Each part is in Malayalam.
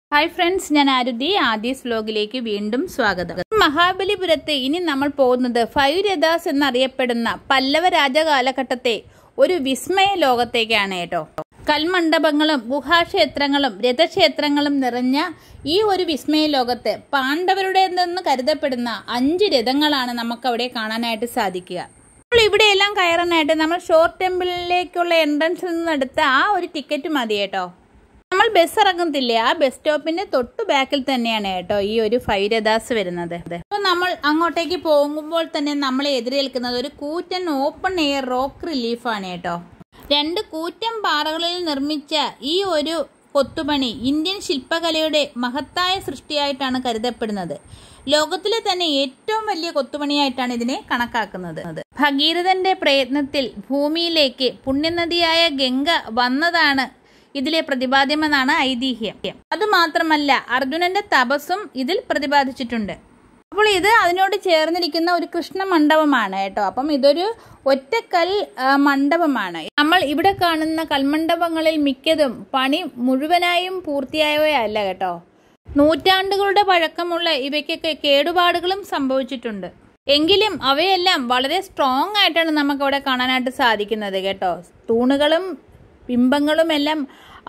ഹായ് ഫ്രണ്ട്സ് ഞാൻ ആരുതി ആദീസ് വ്ലോഗിലേക്ക് വീണ്ടും സ്വാഗതം മഹാബലിപുരത്ത് ഇനി നമ്മൾ പോകുന്നത് ഫൈവ് രഥാസ് എന്നറിയപ്പെടുന്ന പല്ലവ രാജകാലഘട്ടത്തെ ഒരു വിസ്മയ ലോകത്തേക്കാണ് കേട്ടോ കൽമണ്ഡപങ്ങളും ഗുഹാക്ഷേത്രങ്ങളും രഥക്ഷേത്രങ്ങളും നിറഞ്ഞ ഈ ഒരു വിസ്മയ ലോകത്ത് പാണ്ഡവരുടേതെന്ന് കരുതപ്പെടുന്ന അഞ്ച് രഥങ്ങളാണ് നമുക്കവിടെ കാണാനായിട്ട് സാധിക്കുക നമ്മൾ ഇവിടെയെല്ലാം കയറാനായിട്ട് നമ്മൾ ഷോർട്ട് ടെമ്പിളിലേക്കുള്ള എൻട്രൻസിൽ നിന്നെടുത്ത ആ ഒരു ടിക്കറ്റ് മതി കേട്ടോ നമ്മൾ ബസ് ഇറങ്ങത്തില്ലേ ആ ബസ് സ്റ്റോപ്പിന്റെ തൊട്ടു ബാക്കിൽ തന്നെയാണ് കേട്ടോ ഈ ഒരു ഫൈരദാസ് വരുന്നത് അപ്പോൾ നമ്മൾ അങ്ങോട്ടേക്ക് പോകുമ്പോൾ തന്നെ നമ്മളെ എതിരേൽക്കുന്നത് ഒരു കൂറ്റൻ ഓപ്പൺ എയർ റോക്ക് റിലീഫാണ് കേട്ടോ രണ്ട് കൂറ്റൻ പാറകളിൽ നിർമ്മിച്ച ഈ ഒരു കൊത്തുപണി ഇന്ത്യൻ ശില്പകലയുടെ മഹത്തായ സൃഷ്ടിയായിട്ടാണ് കരുതപ്പെടുന്നത് ലോകത്തിലെ തന്നെ ഏറ്റവും വലിയ കൊത്തുപണിയായിട്ടാണ് ഇതിനെ കണക്കാക്കുന്നത് ഭഗീരഥന്റെ പ്രയത്നത്തിൽ ഭൂമിയിലേക്ക് പുണ്യനദിയായ ഗംഗ വന്നതാണ് ഇതിലെ പ്രതിപാദ്യമെന്നാണ് ഐതിഹ്യം അതുമാത്രമല്ല അർജുനന്റെ തപസ്സും ഇതിൽ പ്രതിപാദിച്ചിട്ടുണ്ട് അപ്പോൾ ഇത് അതിനോട് ചേർന്നിരിക്കുന്ന ഒരു കൃഷ്ണ മണ്ഡപമാണ് കേട്ടോ അപ്പം ഇതൊരു ഒറ്റക്കൽ ആ, മണ്ഡപമാണ് നമ്മൾ ഇവിടെ കാണുന്ന കൽമണ്ഡപങ്ങളിൽ മിക്കതും പണി മുഴുവനായും പൂർത്തിയായവയല്ല കേട്ടോ നൂറ്റാണ്ടുകളുടെ പഴക്കമുള്ള ഇവയ്ക്കൊക്കെ കേടുപാടുകളും സംഭവിച്ചിട്ടുണ്ട് എങ്കിലും അവയെല്ലാം വളരെ സ്ട്രോങ് ആയിട്ടാണ് നമുക്ക് അവിടെ കാണാനായിട്ട് സാധിക്കുന്നത് കേട്ടോ തൂണുകളും ബിംബങ്ങളും എല്ലാം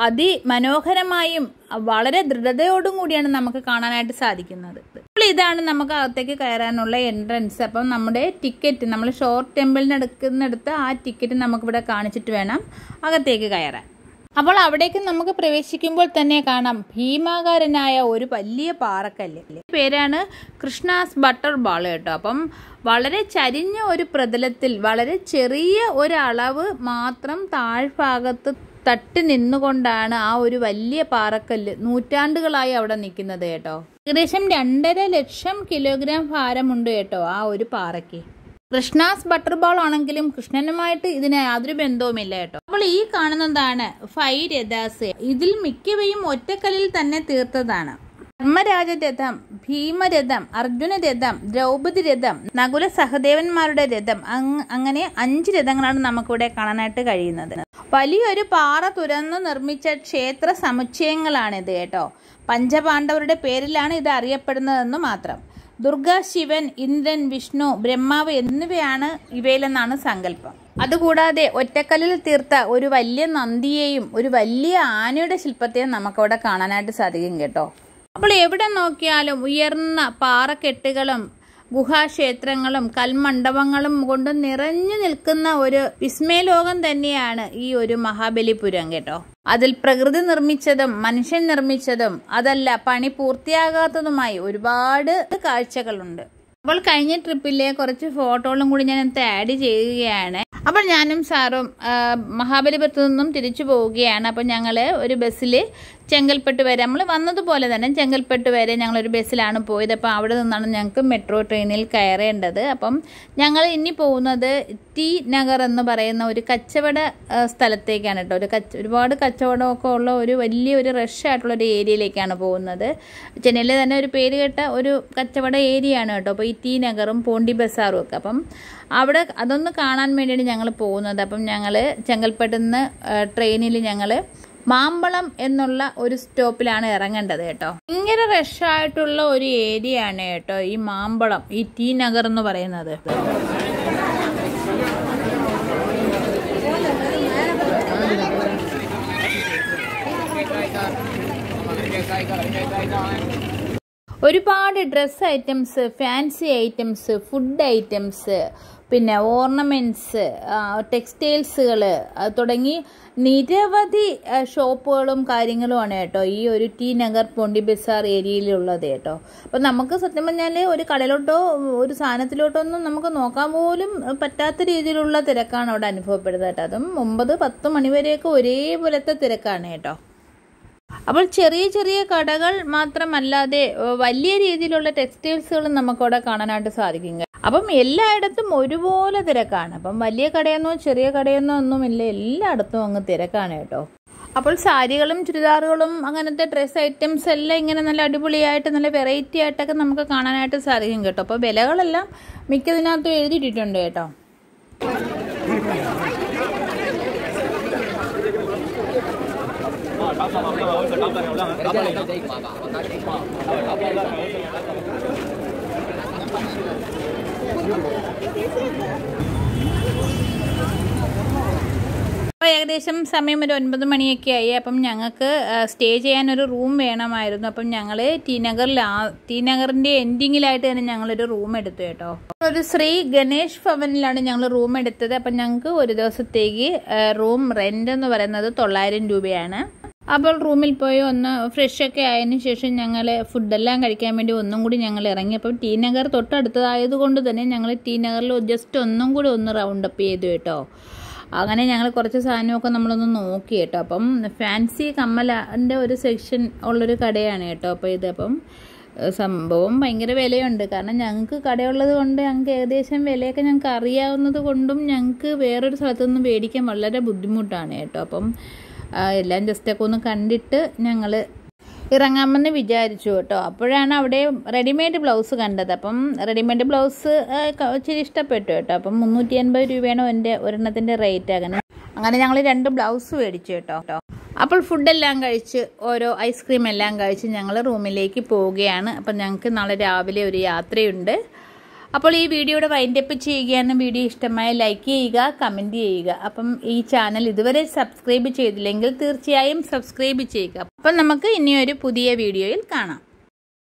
അതിമനോഹരമായും വളരെ ദൃഢതയോടും കൂടിയാണ് നമുക്ക് കാണാനായിട്ട് സാധിക്കുന്നത് അപ്പോൾ ഇതാണ് നമുക്ക് അകത്തേക്ക് കയറാനുള്ള എൻട്രൻസ് അപ്പം നമ്മുടെ ടിക്കറ്റ് നമ്മൾ ഷോർട്ട് ടെമ്പിളിന് എടുക്കുന്നിടത്ത് ആ ടിക്കറ്റ് നമുക്കിവിടെ കാണിച്ചിട്ട് വേണം അകത്തേക്ക് കയറാൻ അപ്പോൾ അവിടേക്ക് നമുക്ക് പ്രവേശിക്കുമ്പോൾ തന്നെ കാണാം ഭീമാകാരനായ ഒരു വലിയ പാറക്കല്ല് പേരാണ് കൃഷ്ണാസ് ബട്ടർ ബാൾ കേട്ടോ അപ്പം വളരെ ചരിഞ്ഞ ഒരു പ്രതലത്തിൽ വളരെ ചെറിയ ഒരളവ് മാത്രം താഴ്ഭാഗത്ത് തട്ടി നിന്നുകൊണ്ടാണ് ആ ഒരു വലിയ പാറക്കല്ല് നൂറ്റാണ്ടുകളായി അവിടെ നിൽക്കുന്നത് കേട്ടോ ഏകദേശം രണ്ടര ലക്ഷം കിലോഗ്രാം ഭാരമുണ്ട് കേട്ടോ ആ ഒരു പാറയ്ക്ക് കൃഷ്ണാസ് ബട്ടർ ബോൾ ആണെങ്കിലും കൃഷ്ണനുമായിട്ട് ഇതിന് യാതൊരു ബന്ധവുമില്ല കേട്ടോ അപ്പോൾ ഈ കാണുന്നതാണ് ഫൈവ് രഥാസ് ഇതിൽ മിക്കവയും ഒറ്റക്കല്ലിൽ തന്നെ തീർത്തതാണ് ധർമ്മരാജരഥം ഭീമരഥം അർജുനരഥം ദ്രൗപദി രഥം നകുല സഹദേവന്മാരുടെ രഥം അങ് അങ്ങനെ അഞ്ച് രഥങ്ങളാണ് നമുക്കിവിടെ കാണാനായിട്ട് കഴിയുന്നത് വലിയൊരു പാറ തുരന്ന് നിർമ്മിച്ച ക്ഷേത്ര സമുച്ചയങ്ങളാണിത് കേട്ടോ പഞ്ചപാണ്ഡവരുടെ പേരിലാണ് ഇത് അറിയപ്പെടുന്നതെന്ന് മാത്രം ദുർഗ ശിവൻ ഇന്ദ്രൻ വിഷ്ണു ബ്രഹ്മാവ് എന്നിവയാണ് ഇവയിലെന്നാണ് സങ്കല്പം അതുകൂടാതെ ഒറ്റക്കല്ലിൽ തീർത്ത ഒരു വലിയ നന്ദിയെയും ഒരു വലിയ ആനയുടെ ശില്പത്തെയും നമുക്കവിടെ കാണാനായിട്ട് സാധിക്കും കേട്ടോ അപ്പോൾ എവിടെ നോക്കിയാലും ഉയർന്ന പാറക്കെട്ടുകളും ഗുഹാക്ഷേത്രങ്ങളും കൽമണ്ഡപങ്ങളും കൊണ്ട് നിറഞ്ഞു നിൽക്കുന്ന ഒരു വിസ്മയലോകം തന്നെയാണ് ഈ ഒരു മഹാബലിപുരം കേട്ടോ അതിൽ പ്രകൃതി നിർമ്മിച്ചതും മനുഷ്യൻ നിർമ്മിച്ചതും അതല്ല പണി പൂർത്തിയാകാത്തതുമായി ഒരുപാട് കാഴ്ചകളുണ്ട് അപ്പോൾ കഴിഞ്ഞ ട്രിപ്പിലെ കുറച്ച് ഫോട്ടോകളും കൂടി ഞാൻ ഇതിനകത്ത് ആഡ് ചെയ്യുകയാണ് അപ്പോൾ ഞാനും സാറും ആ, മഹാബലിപുരത്ത് നിന്നും തിരിച്ചു പോവുകയാണ് അപ്പോൾ ഞങ്ങൾ ഒരു ബസ്സിൽ ചെങ്കൽപ്പെട്ട് വരെ നമ്മൾ വന്നതുപോലെ തന്നെ ചെങ്കൽപ്പെട്ട് വരെ ഞങ്ങൾ ഒരു ബസ്സിലാണ് പോയത് അപ്പോൾ അവിടെ നിന്നാണ് ഞങ്ങൾക്ക് മെട്രോ ട്രെയിനിൽ കയറേണ്ടത് അപ്പം ഞങ്ങൾ ഇനി പോകുന്നത് ടി നഗർ എന്ന് പറയുന്ന ഒരു കച്ചവട ആ, സ്ഥലത്തേക്കാണ് കേട്ടോ ഒരു കച്ച ഒരുപാട് കച്ചവടമൊക്കെ ഉള്ള ഒരു വലിയ ഒരു റഷ് ആയിട്ടുള്ള ഒരു ഏരിയയിലേക്കാണ് പോകുന്നത് ചെന്നൈയിലെ തന്നെ ഒരു പേര് കേട്ട ഒരു കച്ചവട ഏരിയ ആണ് കേട്ടോ അപ്പോൾ ഈ ടി നഗറും പോണ്ടി ബസാറും ഒക്കെ അപ്പം അവിടെ അതൊന്ന് കാണാൻ വേണ്ടിയാണ് ഞങ്ങൾ പോകുന്നത് അപ്പം ഞങ്ങൾ ചെങ്കൽപ്പെട്ട് നിന്ന് ട്രെയിനിൽ ഞങ്ങൾ മാമ്പളം എന്നുള്ള ഒരു സ്റ്റോപ്പിലാണ് ഇറങ്ങേണ്ടത് കേട്ടോ ഭയങ്കര റഷായിട്ടുള്ള ഒരു ഏരിയ ആണ് കേട്ടോ ഈ മാമ്പളം ഈ ടി നഗർ എന്ന് പറയുന്നത് ഒരുപാട് dress items fancy items food items പിന്നെ ഓർണമെൻറ്റ്സ് ടെക്സ്റ്റൈൽസുകൾ തുടങ്ങി നിരവധി ആ, ഷോപ്പുകളും കാര്യങ്ങളുമാണ് കേട്ടോ ഈ ഒരു ടി നഗർ പോണ്ടി ബസാർ ഏരിയയിലുള്ളത് കേട്ടോ അപ്പം നമുക്ക് സത്യം പറഞ്ഞാൽ ഒരു കടയിലോട്ടോ ഒരു സാധനത്തിലോട്ടോ ഒന്നും നമുക്ക് നോക്കാൻ പോലും പറ്റാത്ത രീതിയിലുള്ള തിരക്കാണ് അവിടെ അനുഭവപ്പെടുന്നത് കേട്ടോ അതും ഒമ്പത് പത്ത് മണിവരെയൊക്കെ ഒരേപോലത്തെ തിരക്കാണ് കേട്ടോ അപ്പോൾ ചെറിയ ചെറിയ കടകൾ മാത്രമല്ലാതെ ഏഹ്, വലിയ രീതിയിലുള്ള ടെക്സ്റ്റൈൽസുകളും നമുക്കവിടെ കാണാനായിട്ട് സാധിക്കും അപ്പം എല്ലായിടത്തും ഒരുപോലെ തിരക്കാണ് അപ്പം വലിയ കടയെന്നോ ചെറിയ കടയെന്നോ ഒന്നുമില്ല എല്ലായിടത്തും അങ്ങ് തിരക്കാണ് കേട്ടോ അപ്പോൾ സാരികളും ചുരിദാറുകളും അങ്ങനത്തെ ഡ്രസ്സ് ഐറ്റംസ് എല്ലാം ഇങ്ങനെ നല്ല അടിപൊളിയായിട്ട് നല്ല വെറൈറ്റി ആയിട്ടൊക്കെ നമുക്ക് കാണാനായിട്ട് സാധിക്കും കേട്ടോ അപ്പോൾ വിലകളെല്ലാം മിക്കതിനകത്തും എഴുതിയിട്ടുണ്ട് കേട്ടോ അപ്പോൾ ഏകദേശം സമയം ഒരു ഒൻപത് മണിയൊക്കെ ആയി അപ്പം ഞങ്ങൾക്ക് സ്റ്റേ ചെയ്യാനൊരു റൂം വേണമായിരുന്നു അപ്പം ഞങ്ങൾ ടി നഗറിൽ ടി നഗറിൻ്റെ എൻഡിങ്ങിലായിട്ട് തന്നെ ഞങ്ങളൊരു റൂം എടുത്തു കേട്ടോ ഒരു ശ്രീ ഗണേഷ് ഭവനിലാണ് ഞങ്ങൾ റൂം എടുത്തത് അപ്പം ഞങ്ങൾക്ക് ഒരു ദിവസത്തേക്ക് റൂം റെൻ്റ് എന്ന് പറയുന്നത് തൊള്ളായിരം രൂപയാണ് അപ്പോൾ റൂമിൽ പോയി ഒന്ന് ഫ്രഷ് ഒക്കെ ആയതിനു ശേഷം ഞങ്ങൾ ഫുഡെല്ലാം കഴിക്കാൻ വേണ്ടി ഒന്നും കൂടി ഞങ്ങൾ ഇറങ്ങി അപ്പം ടി നഗർ തൊട്ടടുത്തതായതുകൊണ്ട് തന്നെ ഞങ്ങൾ ടി നഗറിൽ ജസ്റ്റ് ഒന്നും കൂടി ഒന്ന് റൗണ്ട് അപ്പ് ചെയ്തു കേട്ടോ അങ്ങനെ ഞങ്ങൾ കുറച്ച് സാധനമൊക്കെ നമ്മളൊന്ന് നോക്കി കേട്ടോ അപ്പം ഫാൻസി കമ്മലിൻ്റെ ഒരു സെക്ഷൻ ഉള്ളൊരു കടയാണ് കേട്ടോ അപ്പോൾ ഇത് അപ്പം ഏഹ് സംഭവം ഭയങ്കര വിലയുണ്ട് കാരണം ഞങ്ങൾക്ക് കടയുള്ളത് കൊണ്ട് ഞങ്ങൾക്ക് ഏകദേശം വിലയൊക്കെ ഞങ്ങൾക്ക് അറിയാവുന്നത് കൊണ്ടും ഞങ്ങൾക്ക് വേറൊരു സ്ഥലത്തുനിന്ന് മേടിക്കാൻ വളരെ ബുദ്ധിമുട്ടാണ് കേട്ടോ അപ്പം ആ, എല്ലാം ജസ്റ്റൊക്കെ ഒന്ന് കണ്ടിട്ട് ഞങ്ങൾ ഇറങ്ങാമെന്ന് വിചാരിച്ചു കേട്ടോ അപ്പോഴാണ് അവിടെ റെഡിമെയ്ഡ് ബ്ലൗസ് കണ്ടത് അപ്പം റെഡിമെയ്ഡ് ബ്ലൗസ് ആ, ക- ഇച്ചിരി ഇഷ്ടപ്പെട്ടു കേട്ടോ അപ്പം മുന്നൂറ്റി അൻപത് രൂപയാണ് എൻ്റെ ഒരെണ്ണത്തിൻ്റെ റേറ്റ് അങ്ങനെ അങ്ങനെ ഞങ്ങൾ രണ്ട് ബ്ലൗസ് മേടിച്ചു കേട്ടോ കേട്ടോ അപ്പോൾ ഫുഡെല്ലാം കഴിച്ച് ഓരോ ഐസ്ക്രീം എല്ലാം കഴിച്ച് ഞങ്ങൾ റൂമിലേക്ക് പോവുകയാണ് അപ്പം ഞങ്ങൾക്ക് നാളെ രാവിലെ ഒരു യാത്രയുണ്ട് അപ്പോൾ ഈ വീഡിയോയുടെ വൈൻഡപ്പ് ചെയ്യുകയാണ് വീഡിയോ ഇഷ്ടമായ ലൈക്ക് ചെയ്യുക കമൻറ്റ് ചെയ്യുക അപ്പം ഈ ചാനൽ ഇതുവരെ സബ്സ്ക്രൈബ് ചെയ്തില്ലെങ്കിൽ തീർച്ചയായും സബ്സ്ക്രൈബ് ചെയ്യുക അപ്പം നമുക്ക് ഇനിയൊരു പുതിയ വീഡിയോയിൽ കാണാം